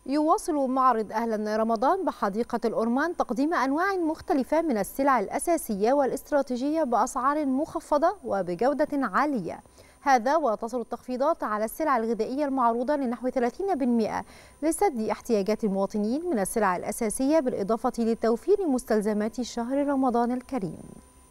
يواصل معرض أهلا رمضان بحديقة الأورمان تقديم أنواع مختلفة من السلع الأساسية والاستراتيجية بأسعار مخفضة وبجودة عالية هذا وتصل التخفيضات على السلع الغذائية المعروضة لنحو 30% لسد احتياجات المواطنين من السلع الأساسية بالإضافة لتوفير مستلزمات شهر رمضان الكريم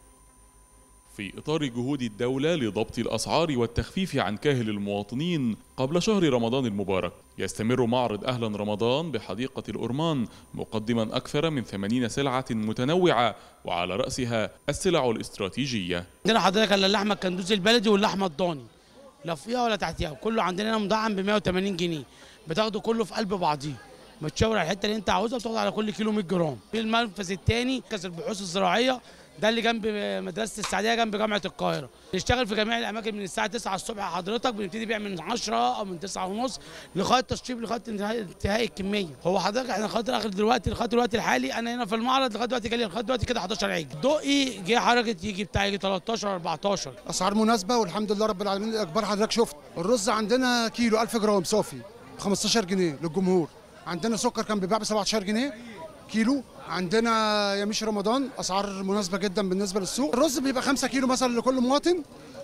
في إطار جهود الدولة لضبط الأسعار والتخفيف عن كاهل المواطنين قبل شهر رمضان المبارك يستمر معرض أهلا رمضان بحديقة الأورمان مقدما أكثر من 80 سلعة متنوعة وعلى رأسها السلع الاستراتيجية عندنا حضرتك اللحمة الكندوزي البلدي واللحمة الضاني لا فوقيها ولا تحتيها كله عندنا هنا مدعم ب 180 جنيه بتاخده كله في قلب بعضيه متشاور على الحته اللي انت عاوزها بتاخد على كل كيلو 100 جرام في المنفذ الثاني كاس البحوث الزراعيه ده اللي جنب مدرسه السعديه جنب جامعه القاهره بنشتغل في جميع الاماكن من الساعه 9 الصبح حضرتك بنبتدي بيع من 10 او من 9 ونص لغايه تشطيب لغايه انتهاء الكميه هو حضرتك احنا لغايه اخر دلوقتي لغايه الوقت الحالي انا هنا في المعرض لغايه دلوقتي جالي لغايه دلوقتي كده 11 عيج دقي جه حركه يجي بتاع يجي 13 14 اسعار مناسبه والحمد لله رب العالمين الاكبر حضرتك شفت الرز عندنا كيلو 1000 جرام صافي ب 15 جنيه للجمهور عندنا سكر كان بيباع ب 17 جنيه كيلو عندنا يميش رمضان اسعار مناسبه جدا بالنسبه للسوق الرز بيبقى 5 كيلو مثلا لكل مواطن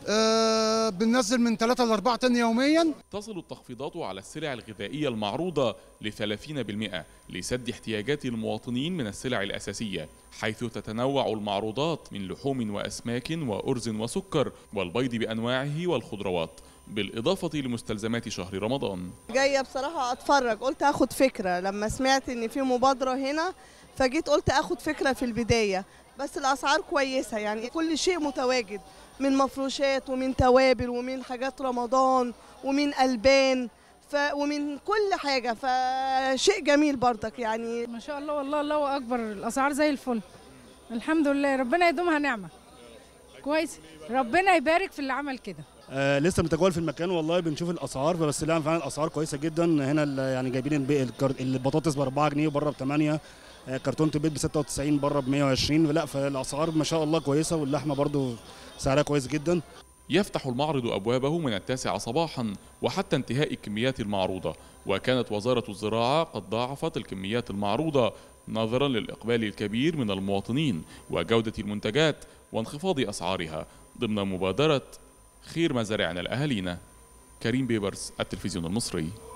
آه بننزل من 3 ل 4 طن يوميا تصل التخفيضات على السلع الغذائيه المعروضه ل 30% لسد احتياجات المواطنين من السلع الاساسيه حيث تتنوع المعروضات من لحوم واسماك وارز وسكر والبيض بانواعه والخضروات بالإضافة لمستلزمات شهر رمضان جاية بصراحة أتفرج قلت أخد فكرة لما سمعت إن في مبادرة هنا فجيت قلت أخد فكرة في البداية بس الأسعار كويسة يعني كل شيء متواجد من مفروشات ومن توابل ومن حاجات رمضان ومن ألبان ف ومن كل حاجة فشيء جميل برضك يعني ما شاء الله والله الله أكبر الأسعار زي الفل الحمد لله ربنا يدومها نعمة كويس ربنا يبارك في اللي عمل كده آه لسه متجول في المكان والله بنشوف الاسعار بس لا فعلا الاسعار كويسه جدا هنا يعني جايبين البطاطس ب 4 جنيه وبره ب 8 آه كرتونه البيض ب 96 بره ب 120 لا فالاسعار ما شاء الله كويسه واللحمه برده سعرها كويس جدا يفتح المعرض أبوابه من التاسعة صباحا وحتى انتهاء الكميات المعروضة وكانت وزارة الزراعة قد ضاعفت الكميات المعروضة نظرا للإقبال الكبير من المواطنين وجودة المنتجات وانخفاض أسعارها ضمن مبادرة خير مزارعنا لأهالينا كريم بيبرس التلفزيون المصري